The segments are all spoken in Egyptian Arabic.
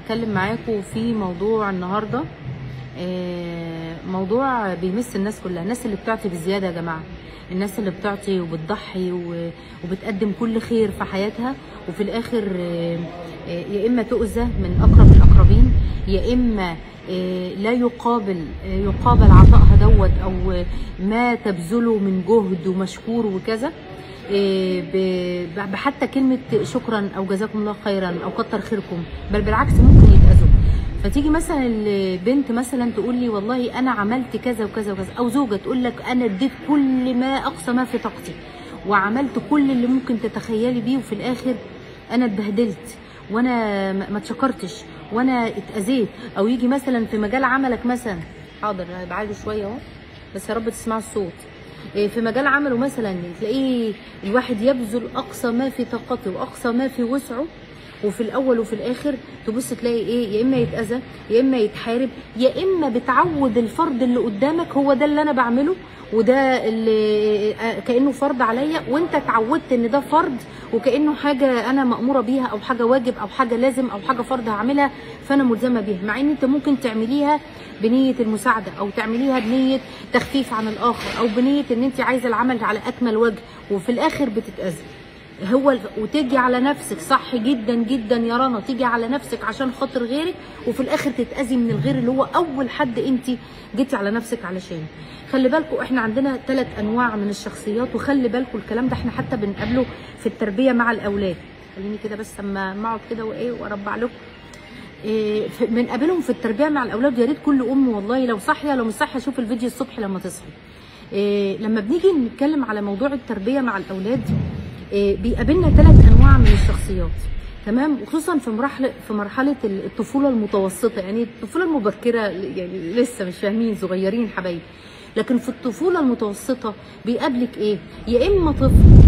اتكلم معاكم في موضوع النهارده آه، موضوع بيمس الناس كلها الناس اللي بتعطي بزياده يا جماعه الناس اللي بتعطي وبتضحي و- وبتقدم كل خير في حياتها وفي الاخر آه، آه، يا اما تؤذى من اقرب الاقربين يا اما آه، لا يقابل آه، يقابل عطائها دوت او آه، ما تبذله من جهد ومشكور وكذا إيه، ب- ب- بحتى كلمة شكرا أو جزاكم الله خيرا أو كتر خيركم بل بالعكس ممكن يتأذوا فتيجي مثلا البنت مثلا تقول لي والله أنا عملت كذا وكذا وكذا أو زوجة تقول لك أنا اديت كل ما أقصى ما في طاقتي وعملت كل اللي ممكن تتخيلي بيه وفي الآخر أنا اتبهدلت وانا ما ما اتشكرتش وانا اتاذيت او يجي مثلا في مجال عملك مثلا حاضر هبعده شويه اهو بس يا رب تسمعوا الصوت إيه، في مجال عمله مثلا تلاقيه الواحد يبذل اقصى ما في طاقته واقصى ما في وسعه وفي الاول وفي الاخر تبص تلاقي ايه يا اما يتاذى يا اما يتحارب يا اما بتعود الفرد اللي قدامك هو ده اللي انا بعمله وده اللي آه، كانه فرض عليا وانت اتعودت ان ده فرض وكانه حاجه انا ماموره بيها او حاجه واجب او حاجه لازم او حاجه فرض هعملها فانا ملزمه بيها مع ان انت ممكن تعمليها بنيه المساعده او تعمليها بنيه تخفيف عن الاخر او بنيه ان انت عايزه العمل على اكمل وجه وفي الاخر بتتاذي هو ال- وتيجي على نفسك صح جدا جدا يا رنا تيجي على نفسك عشان خاطر غيرك وفي الاخر تتاذي من الغير اللي هو اول حد انت جيتي على نفسك علشانه خلي بالكم احنا عندنا ثلاث انواع من الشخصيات وخلي بالكم الكلام ده احنا حتى بنقابله في التربيه مع الاولاد خليني كده بس اما ما اقعد كده وايه واربع لكم إيه، في- بنقابلهم في التربيه مع الاولاد يا ريت كل ام والله لو صاحيه لو مش صاحيه شوف الفيديو الصبح لما تصحي إيه، لما بنيجي نتكلم على موضوع التربيه مع الاولاد إيه، بيقابلنا ثلاث انواع من الشخصيات تمام وخصوصا في مرحله في مرحله الطفوله المتوسطه يعني الطفوله المبكره يعني لسه مش فاهمين صغيرين حبايبي لكن في الطفوله المتوسطه بيقابلك ايه يا اما طفل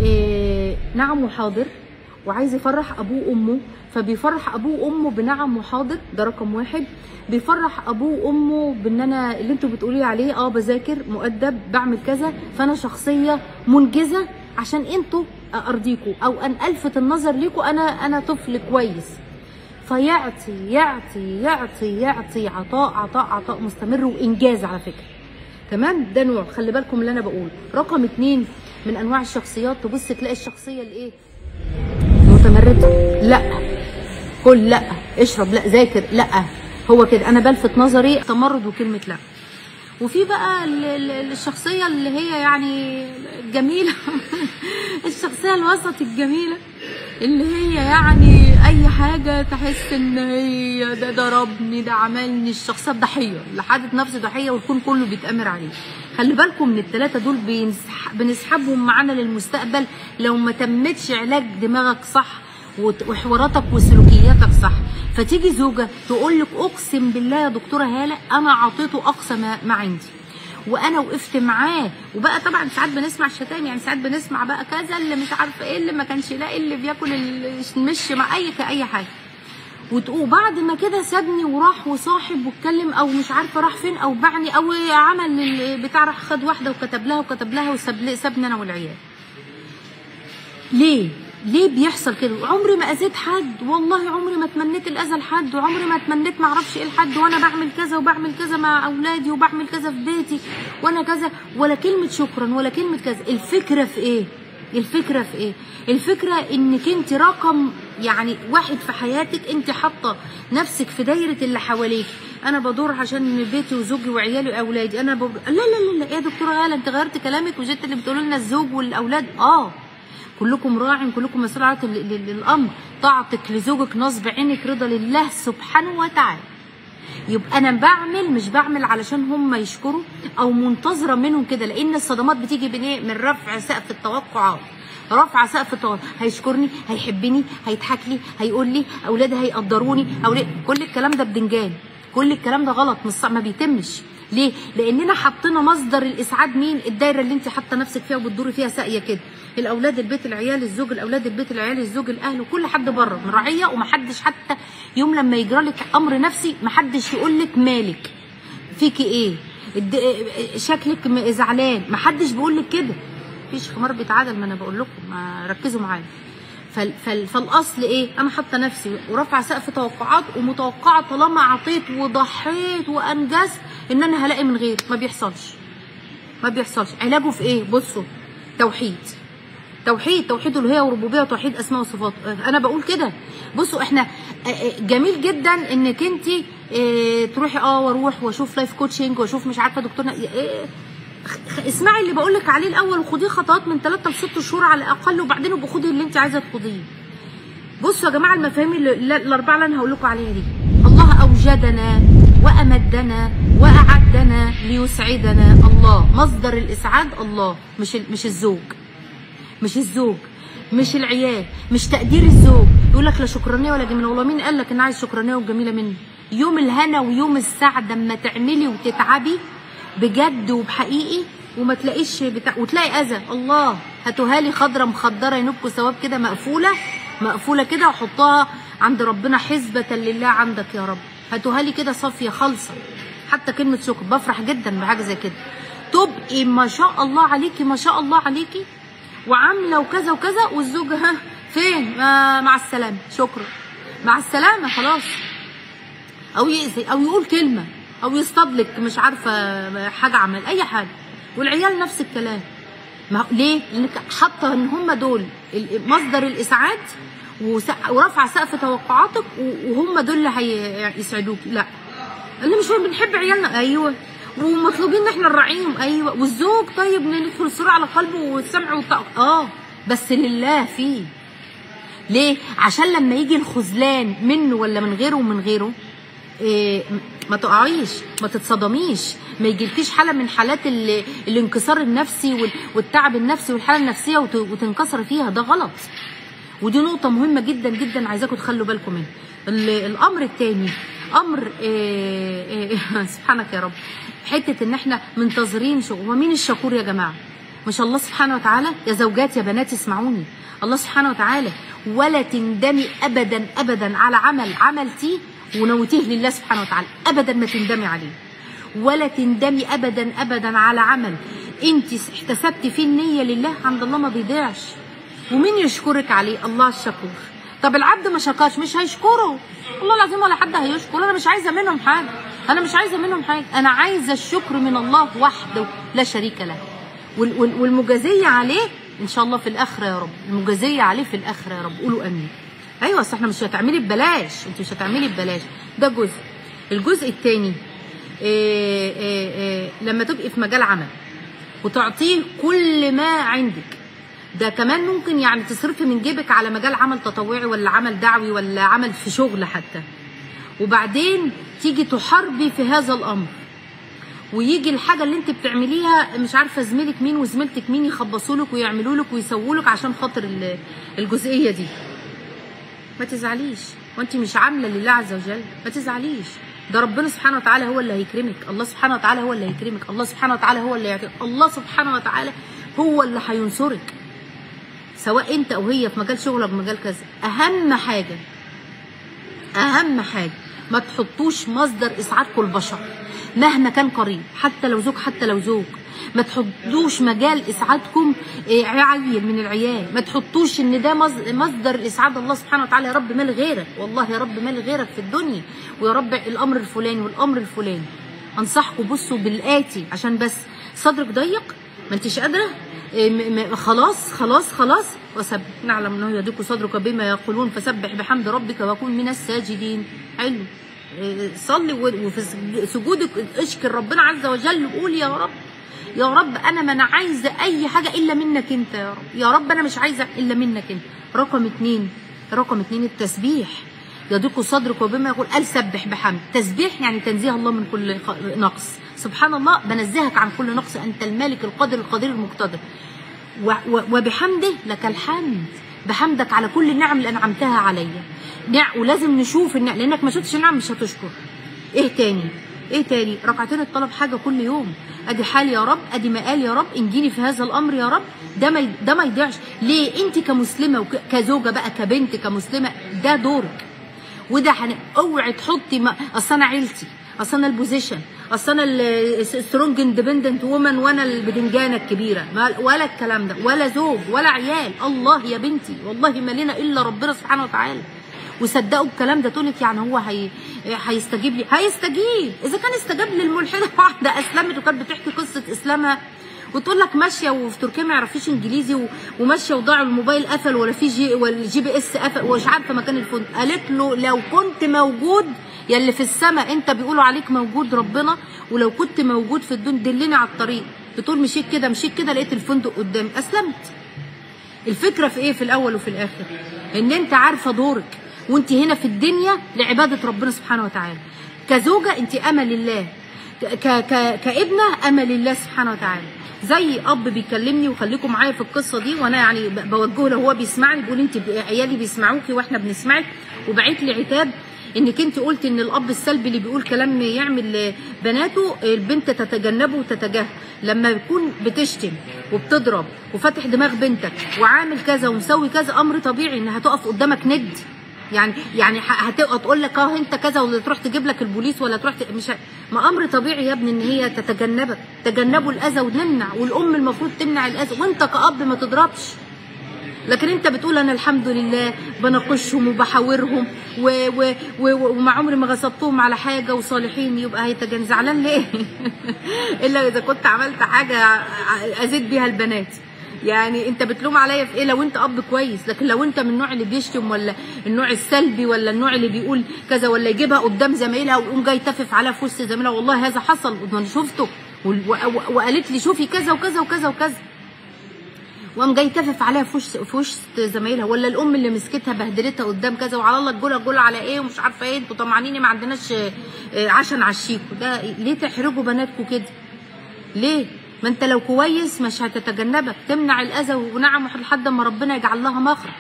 إيه نعم وحاضر وعايز يفرح ابوه وامه فبيفرح ابوه وامه بنعم وحاضر ده رقم واحد بيفرح ابوه وامه بان انا اللي انتوا بتقولي عليه اه بذاكر مؤدب بعمل كذا فانا شخصيه منجزه عشان انتوا ارضيكوا او ان الفت النظر ليكوا انا انا طفل كويس فيعطي يعطي يعطي يعطي عطاء عطاء عطاء مستمر وانجاز على فكره تمام ده نوع خلي بالكم اللي انا بقوله رقم اتنين من انواع الشخصيات تبص تلاقي الشخصيه الايه متمرده لا كل لا اشرب لا ذاكر لا هو كده انا بلفت نظري تمرد وكلمه لا وفي بقى ال- ال- الشخصيه اللي هي يعني الجميله الشخصيه الوسط الجميله اللي هي يعني اي حاجه تحس ان هي ده ضربني ده عملني الشخصيه الضحيه اللي حاطط نفسه ضحيه والكون كله بيتامر عليه خلي بالكم من الثلاثه دول بينسح- بنسحبهم معانا للمستقبل لو ما تمتش علاج دماغك صح وت- وحواراتك وسلوكياتك صح فتيجي زوجه تقول لك اقسم بالله يا دكتوره هاله انا اعطيته اقصى ما, ما عندي وانا وقفت معاه وبقى طبعا ساعات بنسمع الشتايم يعني ساعات بنسمع بقى كذا اللي مش عارفه ايه اللي ما كانش لاقي اللي بياكل المش مع اي اي حاجه وت- وبعد ما كده سابني وراح وصاحب واتكلم او مش عارفه راح فين او باعني او عمل ال- بتاع راح خد واحده وكتب لها وكتب لها وساب سابني انا والعيال ليه؟ ليه بيحصل كده؟ عمري ما اذيت حد، والله عمري ما تمنيت الاذى لحد، وعمري ما تمنيت ما اعرفش ايه لحد وانا بعمل كذا وبعمل كذا مع اولادي وبعمل كذا في بيتي وانا كذا ولا كلمه شكرا ولا كلمه كذا، الفكره في ايه؟ الفكره في ايه؟ الفكره انك انت رقم يعني واحد في حياتك انت حاطه نفسك في دايره اللي حواليك، انا بدور عشان بيتي وزوجي وعيالي واولادي، انا بب... لا لا لا لا يا دكتوره غاله انت غيرت كلامك وجيت اللي بتقولوا لنا الزوج والاولاد اه كلكم راع كلكم مسؤول عن ال- ال- الامر طاعتك لزوجك نصب عينك رضا لله سبحانه وتعالى يبقى انا بعمل مش بعمل علشان هم يشكروا او منتظره منهم كده لان الصدمات بتيجي من ايه من رفع سقف التوقعات رفع سقف التوقعات هيشكرني هيحبني هيضحك لي هيقول لي اولادي هيقدروني أولاد كل الكلام ده بدنجان كل الكلام ده غلط مش صح- ما بيتمش ليه لاننا حطينا مصدر الاسعاد مين الدايره اللي انت حاطه نفسك فيها وبتدوري فيها ساقيه كده الاولاد البيت العيال الزوج الاولاد البيت العيال الزوج الاهل وكل حد بره من رعيه ومحدش حتى يوم لما يجرى لك امر نفسي محدش يقول لك مالك فيكي ايه الد- شكلك م- زعلان محدش بيقول لك كده مفيش خمار بيتعادل ما انا بقول لكم ما ركزوا معايا فال فال فالاصل ايه انا حاطه نفسي ورافعه سقف توقعات ومتوقعه طالما عطيت وضحيت وانجزت ان انا هلاقي من غير ما بيحصلش ما بيحصلش علاجه في ايه بصوا توحيد توحيد توحيد الالوهيه وربوبيه وتوحيد اسماء وصفات انا بقول كده بصوا احنا آه، آه، جميل جدا انك انت تروحي اه واروح واشوف لايف كوتشنج واشوف مش عارفه دكتور اسمعي اللي بقول لك عليه الاول وخديه خطوات من 3 ل 6 شهور على الاقل وبعدين ابقي خدي اللي انت عايزه تخديه بصوا يا جماعه المفاهيم اللي- اللي- الاربعه اللي انا هقول لكم عليها دي الله اوجدنا وامدنا واعدنا ليسعدنا الله مصدر الاسعاد الله مش ال- مش الزوج مش الزوج مش العيال مش تقدير الزوج يقول لك لا شكرانيه ولا جميله والله مين قال لك ان عايز شكرانيه وجميله مني يوم الهنا ويوم السعد اما تعملي وتتعبي بجد وبحقيقي وما تلاقيش بتاع وتلاقي اذى الله هاتوها لي خضره مخدره ينبكوا ثواب كده مقفوله مقفوله كده وحطها عند ربنا حسبه لله عندك يا رب هاتوها لي كده صافيه خالصه حتى كلمه شكر بفرح جدا بحاجه زي كده تبقي ما شاء الله عليكي ما شاء الله عليكي وعامله وكذا وكذا والزوج ها فين آه مع السلامه شكرا مع السلامه خلاص او يأذي او يقول كلمه او يصطادلك مش عارفه حاجه عمل اي حاجه والعيال نفس الكلام ما هو- ليه؟ لانك حاطه ان هم دول ال- مصدر الاسعاد وس- ورافعه سقف توقعاتك و- وهم دول اللي هيسعدوكي لا اللي مش بنحب عيالنا ايوه ومطلوبين ان احنا نراعيهم ايوه والزوج طيب ندخل السرور على قلبه والسمع والطاعه اه بس لله فيه ليه؟ عشان لما يجي الخذلان منه ولا من غيره ومن غيره إيه ما تقعيش ما تتصدميش ما يجيلكيش حاله من حالات ال- الانكسار النفسي وال- والتعب النفسي والحاله النفسيه وت- وتنكسر فيها ده غلط ودي نقطه مهمه جدا جدا عايزاكم تخلوا بالكم منها ال- الامر الثاني امر إيه إيه سبحانك يا رب حته ان احنا منتظرين شغل ومين الشكور يا جماعه مش الله سبحانه وتعالى يا زوجات يا بنات اسمعوني الله سبحانه وتعالى ولا تندمي ابدا ابدا على عمل عملتيه ونويتيه لله سبحانه وتعالى ابدا ما تندمي عليه ولا تندمي ابدا ابدا على عمل انت احتسبتي فيه النيه لله عند الله ما بيضيعش ومين يشكرك عليه الله الشكور طب العبد ما شكرش مش هيشكره والله العظيم ولا حد هيشكر انا مش عايزه منهم حاجه انا مش عايزه منهم حاجه انا عايزه الشكر من الله وحده لا شريك له وال- وال- والمجازيه عليه ان شاء الله في الاخره يا رب المجازيه عليه في الاخره يا رب قولوا امين ايوه اصل احنا مش هتعملي ببلاش انت مش هتعملي ببلاش ده جزء الجزء الثاني إيه إيه إيه لما تبقي في مجال عمل وتعطيه كل ما عندك ده كمان ممكن يعني تصرفي من جيبك على مجال عمل تطوعي ولا عمل دعوي ولا عمل في شغل حتى وبعدين تيجي تحاربي في هذا الامر ويجي الحاجه اللي انت بتعمليها مش عارفه زميلك مين وزميلتك مين يخبصوا لك ويعملوا لك ويسووا لك عشان خاطر ال- الجزئيه دي ما تزعليش وانت مش عامله لله عز وجل ما تزعليش ده ربنا سبحانه وتعالى هو اللي هيكرمك الله سبحانه وتعالى هو اللي هيكرمك الله سبحانه وتعالى هو اللي هيكرمك الله سبحانه وتعالى هو اللي هينصرك سواء انت او هي في مجال شغلك في مجال كذا اهم حاجه اهم حاجه ما تحطوش مصدر اسعادكم البشر مهما كان قريب حتى لو زوج حتى لو زوج ما تحطوش مجال اسعادكم إيه، عيل من العيال ما تحطوش ان ده مص- مصدر الاسعاد الله سبحانه وتعالى يا رب مال غيرك والله يا رب مال غيرك في الدنيا ويا رب الامر الفلاني والامر الفلاني انصحكم بصوا بالاتي عشان بس صدرك ضيق ما انتش قادره إيه، م- م- خلاص خلاص خلاص وسبح نعلم انه يضيق صدرك بما يقولون فسبح بحمد ربك وكن من الساجدين حلو إيه، صلي و- وفي سجودك اشكر ربنا عز وجل وقول يا رب يا رب انا ما انا عايزه اي حاجه الا منك انت يا رب يا رب انا مش عايزه الا منك انت رقم اتنين رقم اتنين التسبيح يضيق صدرك وبما يقول قال سبح بحمد تسبيح يعني تنزيه الله من كل خ- نقص سبحان الله بنزهك عن كل نقص انت المالك القادر القدير المقتدر و- و- وبحمده لك الحمد بحمدك على كل النعم اللي انعمتها عليا نع- ولازم نشوف النعم لانك ما شفتش النعم مش هتشكر ايه تاني ايه تاني ركعتين الطلب حاجه كل يوم ادي حال يا رب ادي مقال يا رب انجيني في هذا الامر يا رب ده ما ي- ده ما يضيعش ليه انت كمسلمه وكزوجه بقى كبنت كمسلمه ده دورك وده هن... اوعي تحطي ما... اصل انا عيلتي اصل انا البوزيشن اصل انا السترونج اندبندنت وومن وانا البدنجانه الكبيره ما ولا الكلام ده ولا زوج ولا عيال الله يا بنتي والله ما لنا الا ربنا سبحانه وتعالى وصدقوا الكلام ده تقول لك يعني هو هي هيستجيب لي هيستجيب اذا كان استجاب للملحده واحده اسلمت وكانت بتحكي قصه اسلامها وتقول لك ماشيه وفي تركيا ما يعرفيش انجليزي و- وماشيه وضاعوا الموبايل قفل ولا في جي ولا الجي بي اس قفل ومش عارفه مكان الفندق قالت له لو كنت موجود يا اللي في السماء انت بيقولوا عليك موجود ربنا ولو كنت موجود في الدنيا دلني على الطريق بتقول مشيت كده مشيت كده لقيت الفندق قدامي اسلمت الفكره في ايه في الاول وفي الاخر ان انت عارفه دورك وانت هنا في الدنيا لعباده ربنا سبحانه وتعالى كزوجه انت امل الله ك ك كابنه امل الله سبحانه وتعالى زي اب بيكلمني وخليكم معايا في القصه دي وانا يعني ب- بوجهه له هو بيسمعني بيقول انت ب- عيالي بيسمعوكي واحنا بنسمعك وبعت لي عتاب انك انت قلت ان الاب السلبي اللي بيقول كلام يعمل بناته البنت تتجنبه وتتجاهله لما يكون بتشتم وبتضرب وفاتح دماغ بنتك وعامل كذا ومسوي كذا امر طبيعي انها تقف قدامك ند يعني يعني ه- هتبقى تقول لك اه انت كذا ولا تروح تجيب لك البوليس ولا تروح ت... مش ه- ما امر طبيعي يا ابني ان هي تتجنبك تجنبوا الاذى ونمنع والام المفروض تمنع الاذى وانت كاب ما تضربش لكن انت بتقول انا الحمد لله بناقشهم وبحاورهم و و و وما عمري ما غصبتهم على حاجه وصالحين يبقى هيتجن زعلان ليه؟ الا اذا كنت عملت حاجه ع- اذيت بيها البنات يعني انت بتلوم عليا في ايه لو انت اب كويس لكن لو انت من النوع اللي بيشتم ولا النوع السلبي ولا النوع اللي بيقول كذا ولا يجيبها قدام زمايلها ويقوم جاي تفف عليها في وسط زميلها والله هذا حصل وانا شفته وال- و- و- وقالت لي شوفي كذا وكذا وكذا وكذا وقام جاي تفف عليها في وش في وش زمايلها ولا الام اللي مسكتها بهدلتها قدام كذا وعلى الله الجوله الجوله على ايه ومش عارفه ايه انتوا طمعانين ما عندناش آه، آه، عشان عشيكوا ده ليه تحرجوا بناتكم كده؟ ليه؟ ما انت لو كويس مش هتتجنبك تمنع الاذى ونعم لحد ما ربنا يجعل لها مخرج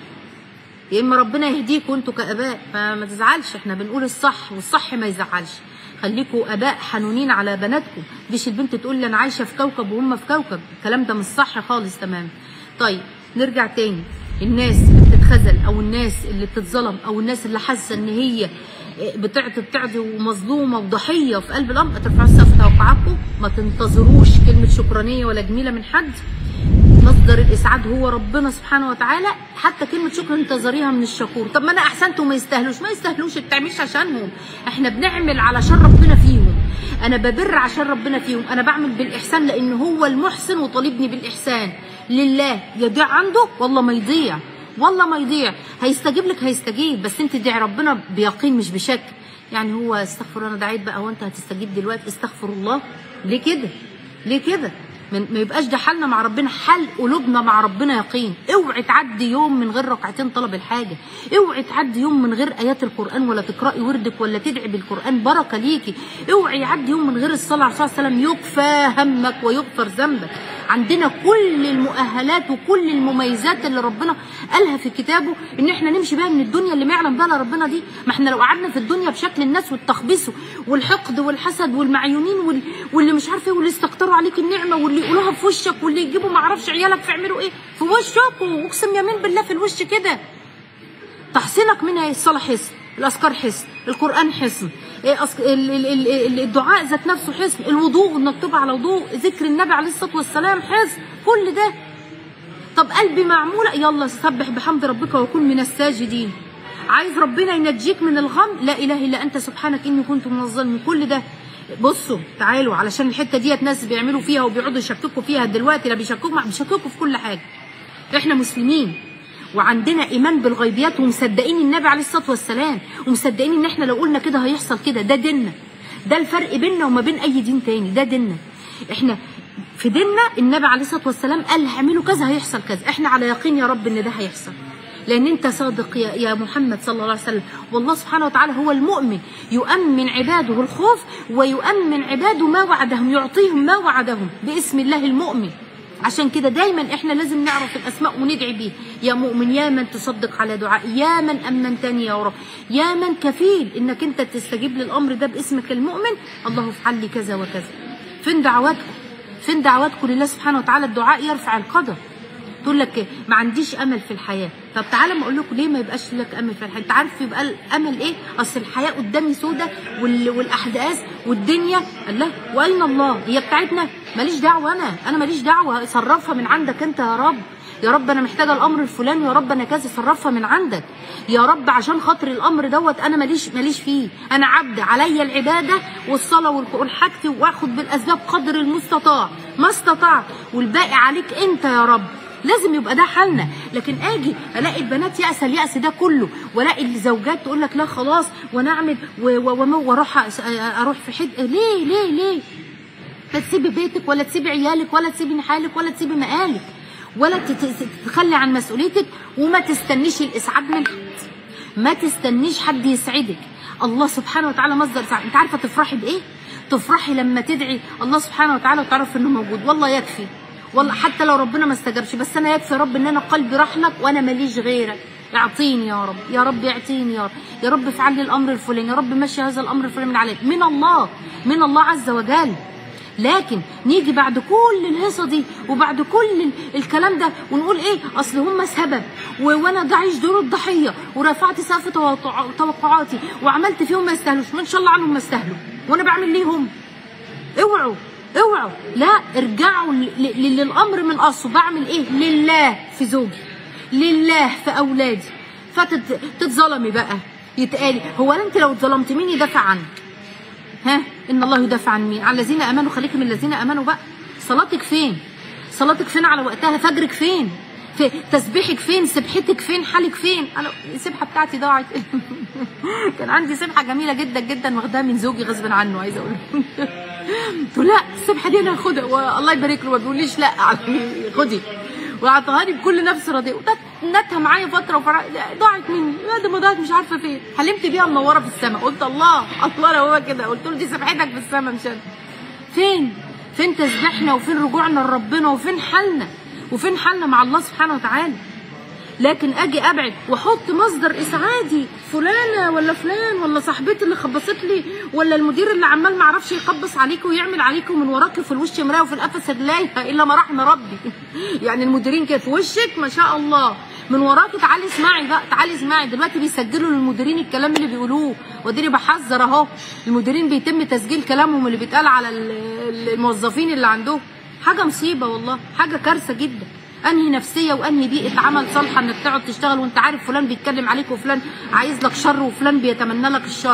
يا اما ربنا يهديكوا انتوا كاباء فما تزعلش احنا بنقول الصح والصح ما يزعلش خليكوا اباء حنونين على بناتكم مش البنت تقول لي انا عايشه في كوكب وهم في كوكب الكلام ده مش صح خالص تمام طيب نرجع تاني الناس اللي بتتخذل او الناس اللي بتتظلم او الناس اللي حاسه ان هي بتعطي بتعطي ومظلومه وضحيه في قلب الامر ما ترفعوش سقف توقعاتكم ما تنتظروش كلمه شكرانيه ولا جميله من حد مصدر الاسعاد هو ربنا سبحانه وتعالى حتى كلمه شكر انتظريها من الشكور طب ما انا احسنت وما يستاهلوش ما يستاهلوش ما بتعملش عشانهم احنا بنعمل علشان ربنا فيهم انا ببر عشان ربنا فيهم انا بعمل بالاحسان لان هو المحسن وطالبني بالاحسان لله يضيع عنده والله ما يضيع والله ما يضيع هيستجيب لك هيستجيب بس انت ادعي ربنا بيقين مش بشك يعني هو استغفر انا دعيت بقى وانت هتستجيب دلوقتي استغفر الله ليه كده ليه كده من- ما يبقاش ده حالنا مع ربنا حال قلوبنا مع ربنا يقين اوعي تعدي يوم من غير ركعتين طلب الحاجه اوعي تعدي يوم من غير ايات القران ولا تقراي وردك ولا تدعي بالقران بركه ليكي اوعي يعدي يوم من غير الصلاه على الرسول صلى الله عليه وسلم يكفى همك ويغفر ذنبك عندنا كل المؤهلات وكل المميزات اللي ربنا قالها في كتابه ان احنا نمشي بيها من الدنيا اللي ما يعلم بها إلا ربنا دي ما احنا لو قعدنا في الدنيا بشكل الناس والتخبيص والحقد والحسد والمعيونين وال... واللي مش عارفه ايه واللي استكتروا عليك النعمه واللي يقولوها في وشك واللي يجيبوا ما اعرفش عيالك يعملوا ايه في وشك واقسم يمين بالله في الوش كده تحصينك منها إيه؟ الصلاة حصن الأذكار حصن القرآن حصن إيه أص- ال- ال- ال- ال- الدعاء ذات نفسه حصن الوضوء انك تبقى على وضوء ذكر النبي عليه الصلاة والسلام حصن كل ده طب قلبي معمولة يلا سبح بحمد ربك وكن من الساجدين عايز ربنا ينجيك من الغم لا إله إلا أنت سبحانك إني كنت من الظالمين كل ده بصوا تعالوا علشان الحتة ديت ناس بيعملوا فيها وبيقعدوا يشككوا فيها دلوقتي لا بيشككوا ما- بيشككوا في كل حاجة احنا مسلمين وعندنا ايمان بالغيبيات ومصدقين النبي عليه الصلاه والسلام ومصدقين ان احنا لو قلنا كده هيحصل كده ده ديننا ده الفرق بيننا وما بين اي دين تاني ده ديننا احنا في ديننا النبي عليه الصلاه والسلام قال هعملوا كذا هيحصل كذا احنا على يقين يا رب ان ده هيحصل لان انت صادق يا, يا محمد صلى الله عليه وسلم والله سبحانه وتعالى هو المؤمن يؤمن عباده الخوف ويؤمن عباده ما وعدهم يعطيهم ما وعدهم باسم الله المؤمن عشان كده دايما احنا لازم نعرف الاسماء وندعي بيه يا مؤمن يا من تصدق على دعاء يا من امنتني يا رب يا من كفيل انك انت تستجيب للامر ده باسمك المؤمن الله افعل لي كذا وكذا فين دعواتكم فين دعواتكم لله سبحانه وتعالى الدعاء يرفع القدر تقول لك ما عنديش امل في الحياه طب تعالى ما اقول لكم ليه ما يبقاش لك امل في الحياه انت عارف يبقى الامل ايه اصل الحياه قدامي سودة وال... والاحداث والدنيا الله واين الله هي بتاعتنا ماليش دعوه انا انا ماليش دعوه صرفها من عندك انت يا رب يا رب انا محتاجه الامر الفلاني يا رب انا كذا صرفها من عندك يا رب عشان خاطر الامر دوت انا ماليش ماليش فيه انا عبد عليا العباده والصلاه والقران حاجتي واخد بالاسباب قدر المستطاع ما استطعت والباقي عليك انت يا رب لازم يبقى ده حالنا لكن اجي الاقي البنات يأس اليأس ده كله والاقي الزوجات تقول لك لا خلاص وانا اعمل و- و- واروح أس- اروح في حد ليه ليه ليه لا تسيبي بيتك ولا تسيبي عيالك ولا تسيبي حالك ولا تسيبي مقالك ولا تت- تتخلي عن مسؤوليتك وما تستنيش الاسعاد من حد ما تستنيش حد يسعدك الله سبحانه وتعالى مصدر سعادة انت عارفه تفرحي بايه تفرحي لما تدعي الله سبحانه وتعالى وتعرف انه موجود والله يكفي والله حتى لو ربنا ما استجابش بس انا يكفي يا رب ان انا قلبي راح لك وانا ماليش غيرك اعطيني يا رب يا رب اعطيني يا رب يا رب افعل لي الامر الفلاني يا رب مشي هذا الامر الفلاني من عليك من الله من الله عز وجل لكن نيجي بعد كل الهيصه دي وبعد كل ال- الكلام ده ونقول ايه اصل هم سبب و- وانا ضعيش دور الضحيه ورفعت سقف توقع- توقعاتي وعملت فيهم ما يستاهلوش ما ان شاء الله عنهم ما يستاهلوا وانا بعمل ليهم اوعوا اوعوا لا ارجعوا ل- ل- للامر من اصله بعمل ايه لله في زوجي لله في اولادي فتتظلمي بقى يتقالي هو انت لو اتظلمت مين يدافع عنك ها ان الله يدافع عن مين على الذين امنوا خليك من الذين امنوا بقى صلاتك فين صلاتك فين على وقتها فجرك فين في تسبيحك فين سبحتك فين حالك فين انا السبحه بتاعتي ضاعت كان عندي سبحه جميله جدا جدا واخداها من زوجي غصب عنه عايزه اقول قلت له لا السبحه دي انا هاخدها والله يبارك له ما بيقوليش لا خدي واعطاها لي بكل نفس راضيه نتها معايا فتره وفرق ضاعت مني بعد ما ضاعت مش عارفه فين حلمت بيها منوره في السماء قلت الله الله لو هو كده قلت له دي سبحتك في السماء مش انا فين فين تسبيحنا وفين رجوعنا لربنا وفين حالنا وفين حالنا مع الله سبحانه وتعالى لكن اجي ابعد واحط مصدر اسعادي فلانه ولا فلان ولا صاحبتي اللي خبصت لي ولا المدير اللي عمال ما عرفش يخبص عليك ويعمل عليك ومن وراك في الوش مرايه وفي القفص رجليها الا ما رحم ربي يعني المديرين كده في وشك ما شاء الله من وراك تعالي اسمعي بقى تعالي اسمعي دلوقتي بيسجلوا للمديرين الكلام اللي بيقولوه واديني بحذر اهو المديرين بيتم تسجيل كلامهم اللي بيتقال على ال- الموظفين اللي عندهم حاجه مصيبه والله حاجه كارثه جدا انهي نفسيه وانهي بيئه عمل صالحه انك تقعد تشتغل وانت عارف فلان بيتكلم عليك وفلان عايز لك شر وفلان بيتمنى لك الشر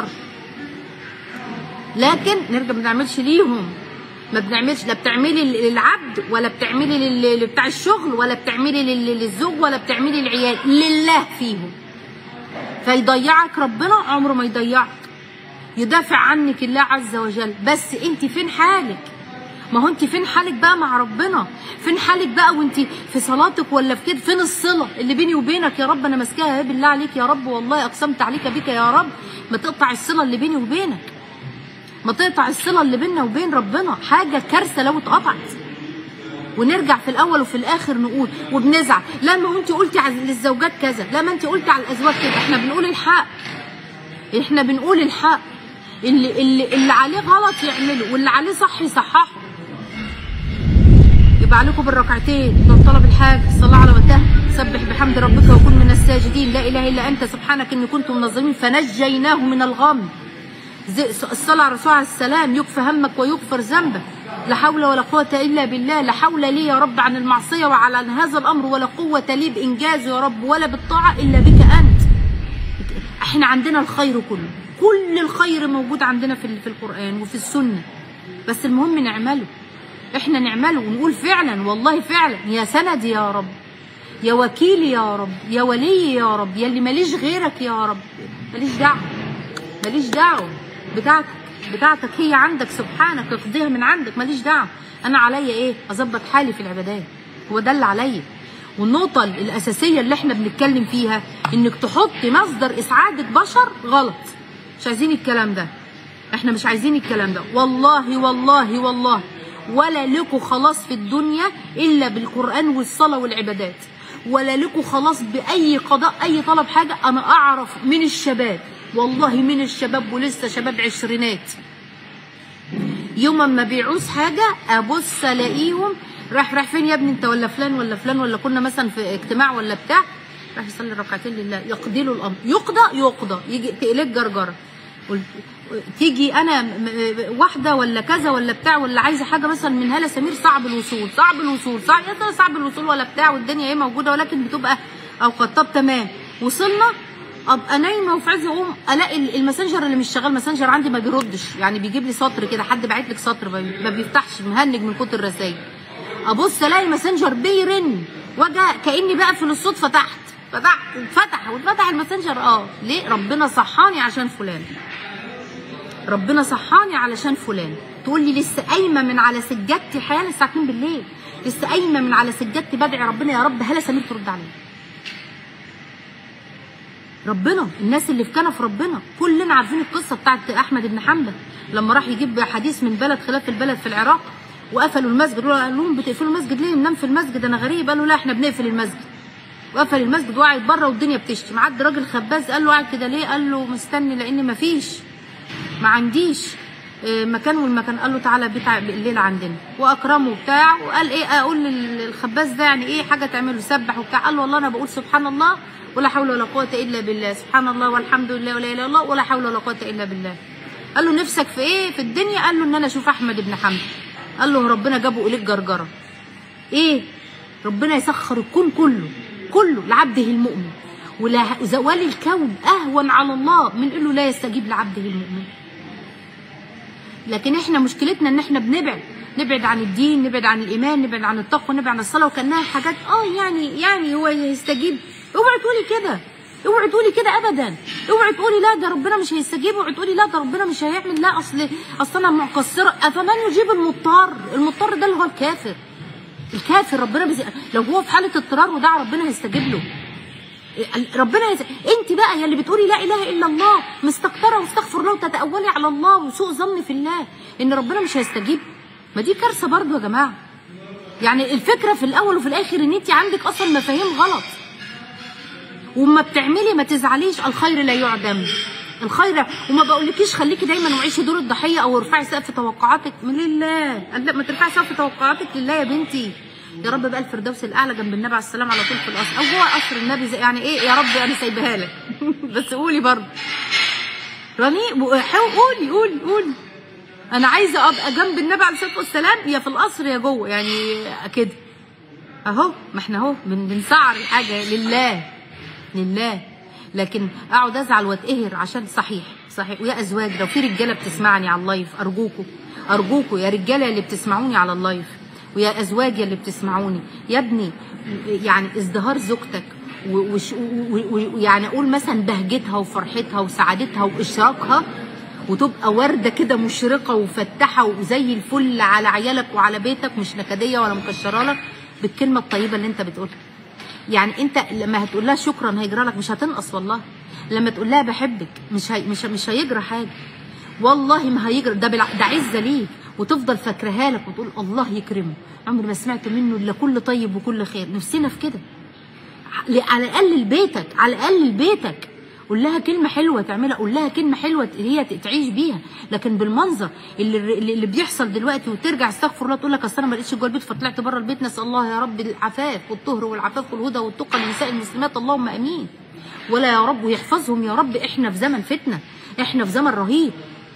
لكن نرجع ما بنعملش ليهم ما بنعملش لا بتعملي للعبد ولا بتعملي لل- بتاع الشغل ولا بتعملي لل- للزوج ولا بتعملي للعيال لله فيهم فيضيعك ربنا عمره ما يضيعك يدافع عنك الله عز وجل بس انت فين حالك ما هو انت فين حالك بقى مع ربنا فين حالك بقى وانت في صلاتك ولا في كده فين الصله اللي بيني وبينك يا رب انا ماسكاها اهي بالله عليك يا رب والله اقسمت عليك بك يا رب ما تقطع الصله اللي بيني وبينك ما تقطع الصله اللي بيننا وبين ربنا حاجه كارثه لو اتقطعت ونرجع في الاول وفي الاخر نقول وبنزعل لا ما هو انت قلتي على للزوجات كذا لا ما انت قلتي على الازواج كده احنا بنقول الحق احنا بنقول الحق اللي اللي اللي عليه غلط يعمله واللي عليه صح يصححه يبقى عليكم بالركعتين لو طلب الحاج صلى على وقتها سبح بحمد ربك وكن من الساجدين لا اله الا انت سبحانك اني كنت من الظالمين فنجيناه من الغم زي- الصلاة على الرسول عليه السلام يكفى همك ويغفر ذنبك لا حول ولا قوة إلا بالله لا حول لي يا رب عن المعصية وعلى هذا الأمر ولا قوة لي بإنجازه يا رب ولا بالطاعة إلا بك أنت احنا عندنا الخير كله كل الخير موجود عندنا في في القرآن وفي السنة بس المهم نعمله احنا نعمله ونقول فعلا والله فعلا يا سندي يا رب يا وكيلي يا رب يا ولي يا رب يا اللي ماليش غيرك يا رب ماليش دعوه ماليش دعوه بتاعتك بتاعتك هي عندك سبحانك اقضيها من عندك ماليش دعوه انا عليا ايه اظبط حالي في العبادات هو ده اللي عليا والنقطة الأساسية اللي احنا بنتكلم فيها إنك تحطي مصدر إسعادك بشر غلط مش عايزين الكلام ده احنا مش عايزين الكلام ده والله والله والله ولا لكم خلاص في الدنيا إلا بالقرآن والصلاة والعبادات ولا لكم خلاص بأي قضاء أي طلب حاجة أنا أعرف من الشباب والله من الشباب ولسه شباب عشرينات يوم ما بيعوز حاجة أبص ألاقيهم رايح رايح فين يا ابني انت ولا فلان ولا فلان ولا كنا مثلا في اجتماع ولا بتاع راح يصلي ركعتين لله يقضي له الامر يقضى يقضى يجي تقلك جرجره قلت- تيجي انا م- م- واحده ولا كذا ولا بتاع ولا عايزه حاجه مثلا من هاله سمير صعب الوصول صعب الوصول صعب يا ترى صعب الوصول ولا بتاع والدنيا ايه موجوده ولكن بتبقى اوقات طب تمام وصلنا ابقى نايمه وفي عز اقوم الاقي ال- الماسنجر اللي مش شغال ماسنجر عندي ما بيردش يعني بيجيب لي سطر كده حد باعت لك سطر ما بي- ما بيفتحش مهنج من كتر الرسايل ابص الاقي ماسنجر بيرن وجا كاني بقفل الصوت فتحت فتحت اتفتح واتفتح الماسنجر اه ليه ربنا صحاني عشان فلان ربنا صحاني علشان فلان تقول لي لسه قايمه من على سجادتي حيالي الساعه 2 بالليل لسه قايمه من على سجادتي بدعي ربنا يا رب هلا سمير ترد عليا ربنا الناس اللي في كنف ربنا كلنا عارفين القصه بتاعت احمد بن حنبل لما راح يجيب حديث من بلد خلاف البلد في العراق وقفلوا المسجد قال لهم بتقفلوا المسجد ليه ننام في المسجد انا غريب قالوا لا احنا بنقفل المسجد وقفل المسجد وقعد بره والدنيا بتشتي معدي راجل خباز قال له قاعد كده ليه قال له مستني لان مفيش ما عنديش آه، مكان والمكان قال له تعالى بيت بالليل عندنا واكرمه وبتاع وقال ايه اقول للخباز ده يعني ايه حاجه تعمله سبح وبتاع قال له والله انا بقول سبحان الله ولا حول ولا قوه الا بالله سبحان الله والحمد لله ولا اله الا الله ولا حول ولا قوه الا بالله قال له نفسك في ايه في الدنيا قال له ان انا اشوف احمد بن حنبل قال له ربنا جابه اليك جرجره ايه ربنا يسخر الكون كله كله لعبده المؤمن ولا- وزوال الكون اهون على الله من انه لا يستجيب لعبده المؤمن لكن احنا مشكلتنا ان احنا بنبعد نبعد عن الدين نبعد عن الايمان نبعد عن التقوى نبعد عن الصلاه وكانها حاجات اه يعني يعني هو يستجيب اوعي تقولي كده اوعي تقولي كده ابدا اوعي تقولي لا ده ربنا مش هيستجيب اوعي تقولي لا ده ربنا مش هيعمل لا اصل اصل انا مقصره افمن يجيب المضطر المضطر ده اللي هو الكافر الكافر ربنا بيز... لو هو في حاله اضطرار ودعا ربنا هيستجيب له ربنا يز... انت بقى يا اللي بتقولي لا اله الا الله مستكتره واستغفر الله وتتأولي على الله وسوء ظن في الله ان ربنا مش هيستجيب ما دي كارثه برضو يا جماعه يعني الفكره في الاول وفي الاخر ان انت عندك اصلا مفاهيم غلط وما بتعملي ما تزعليش الخير لا يعدم الخير وما بقولكيش خليكي دايما وعيشي دور الضحيه او ارفعي سقف توقعاتك من لله لا ما ترفعي سقف توقعاتك لله يا بنتي يا رب بقى الفردوس الاعلى جنب النبي عليه السلام على طول في القصر او هو قصر النبي زي يعني ايه يا رب انا سايبها لك بس قولي برضه رني قولي قولي قولي انا عايزه ابقى جنب النبي عليه الصلاه والسلام يا في القصر يا جوه يعني كده اهو ما احنا اهو بن- بنسعر الحاجه لله لله لكن اقعد ازعل واتقهر عشان صحيح صحيح ويا ازواج لو في رجاله بتسمعني على اللايف ارجوكوا ارجوكوا يا رجاله اللي بتسمعوني على اللايف ويا ازواج اللي بتسمعوني يا ابني يعني ازدهار زوجتك و- وش- و- و- ويعني اقول مثلا بهجتها وفرحتها وسعادتها واشراقها وتبقى ورده كده مشرقه وفتحه وزي الفل على عيالك وعلى بيتك مش نكديه ولا مكشره لك بالكلمه الطيبه اللي انت بتقولها يعني انت لما هتقول لها شكرا هيجرى لك مش هتنقص والله لما تقول لها بحبك مش هي مش مش هيجرى حاجه والله ما هيجرى ده بالع... ده عزه ليك وتفضل فاكراها لك وتقول الله يكرمه عمري ما سمعت منه الا كل طيب وكل خير نفسنا في كده ع- على الاقل لبيتك على الاقل لبيتك قول لها كلمه حلوه تعملها قول لها كلمه حلوه هي ت- تعيش بيها لكن بالمنظر اللي اللي اللي بيحصل دلوقتي وترجع استغفر الله تقول لك اصل انا ما لقيتش جوه البيت فطلعت بره البيت نسال الله يا رب العفاف والطهر والعفاف والهدى والتقى لنساء المسلمات اللهم امين ولا يا رب ويحفظهم يا رب احنا في زمن فتنه احنا في زمن رهيب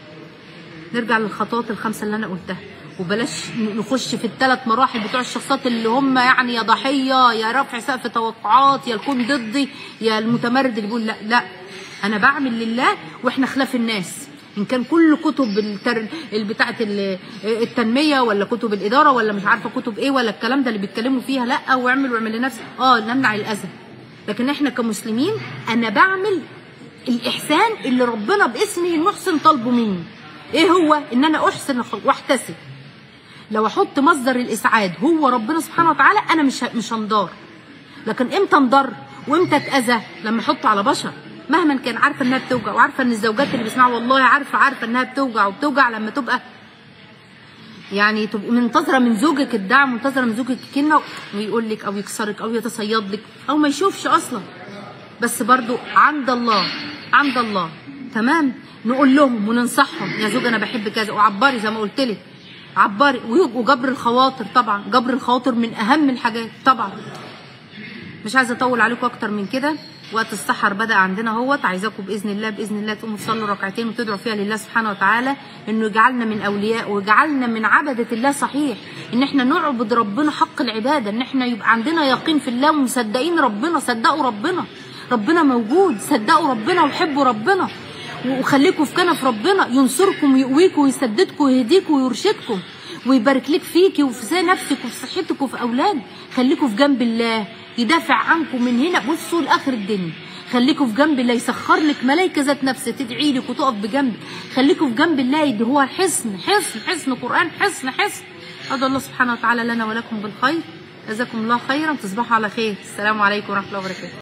نرجع للخطوات الخمسه اللي انا قلتها وبلاش نخش في الثلاث مراحل بتوع الشخصيات اللي هم يعني يا ضحيه يا رفع سقف توقعات يا الكون ضدي يا المتمرد اللي بيقول لا لا انا بعمل لله واحنا خلاف الناس ان كان كل كتب التر... بتاعه التنميه ولا كتب الاداره ولا مش عارفه كتب ايه ولا الكلام ده اللي بيتكلموا فيها لا واعمل واعمل لنفسك اه نمنع الاذى لكن احنا كمسلمين انا بعمل الاحسان اللي ربنا باسمه المحسن طالبه مني ايه هو ان انا احسن الخلق واحتسب لو احط مصدر الاسعاد هو ربنا سبحانه وتعالى انا مش ه- مش هنضار لكن امتى انضر وامتى اتاذى لما احطه على بشر مهما كان عارفه انها بتوجع وعارفه ان الزوجات اللي بيسمعوا والله عارفه عارفه انها بتوجع وبتوجع لما تبقى يعني تبقي منتظره من زوجك الدعم منتظره من زوجك كلمه ويقول لك او يكسرك او يتصيد لك او ما يشوفش اصلا بس برضو عند الله عند الله تمام نقول لهم وننصحهم يا زوج انا بحب كذا وعبري زي ما قلت لك عبري وي- وجبر الخواطر طبعا جبر الخواطر من اهم الحاجات طبعا مش عايزه اطول عليكم اكتر من كده وقت السحر بدا عندنا اهوت عايزاكم باذن الله باذن الله تقوموا تصلوا ركعتين وتدعوا فيها لله سبحانه وتعالى انه يجعلنا من اولياء ويجعلنا من عبده الله صحيح ان احنا نعبد ربنا حق العباده ان احنا يبقى عندنا يقين في الله ومصدقين ربنا صدقوا ربنا ربنا موجود صدقوا ربنا وحبوا ربنا وخليكم في كنف ربنا ينصركم ويقويكم ويسددكم ويهديكم ويرشدكم ويبارك لك فيكي وفي نفسك وفي صحتك وفي اولادك خليكم في جنب الله يدافع عنكم من هنا بصوا لاخر الدنيا خليكم في جنب الله يسخر لك ملائكه ذات نفس تدعي لك وتقف بجنبك خليكم في جنب الله يدي هو حصن حصن حصن قران حصن حصن ادعو الله سبحانه وتعالى لنا ولكم بالخير جزاكم الله خيرا تصبحوا على خير السلام عليكم ورحمه الله وبركاته